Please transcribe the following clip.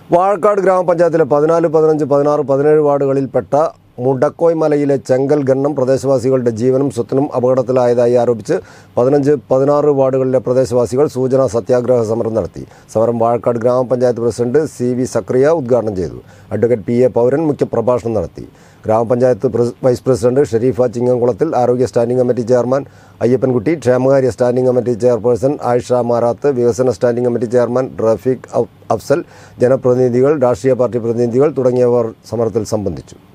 വാഴക്കാട് ഗ്രാമപഞ്ചായത്തിലെ പതിനാല് പതിനഞ്ച് പതിനാറ് പതിനേഴ് വാർഡുകളിൽപ്പെട്ട മുടക്കോയ് മലയിലെ ചെങ്കൽ ഖനനം പ്രദേശവാസികളുടെ ജീവനും സ്വത്തിനും അപകടത്തിലായതായി ആരോപിച്ച് പതിനഞ്ച് പതിനാറ് വാർഡുകളിലെ പ്രദേശവാസികൾ സൂചനാ സത്യാഗ്രഹ സമരം നടത്തി സമരം വാഴക്കാട് ഗ്രാമപഞ്ചായത്ത് പ്രസിഡന്റ് സി വി സക്രിയ ഉദ്ഘാടനം ചെയ്തു അഡ്വക്കേറ്റ് പി എ പൗരൻ മുഖ്യപ്രഭാഷണം നടത്തി ഗ്രാമപഞ്ചായത്ത് പ്രസ്- വൈസ് പ്രസിഡന്റ് ഷെരീഫ ചിങ്ങംകുളത്തിൽ ആരോഗ്യ സ്റ്റാൻഡിംഗ് കമ്മിറ്റി ചെയർമാൻ അയ്യപ്പൻകുട്ടി ക്ഷേമകാര്യ standing committee chairperson Ayisha Marath വികസന സ്റ്റാൻഡിംഗ് കമ്മിറ്റി ചെയർമാൻ റഫീഖ് അഫ്- അഫ്സൽ ജനപ്രതിനിധികൾ രാഷ്ട്രീയ പാർട്ടി പ്രതിനിധികൾ തുടങ്ങിയവർ സമരത്തിൽ സംബന്ധിച്ചു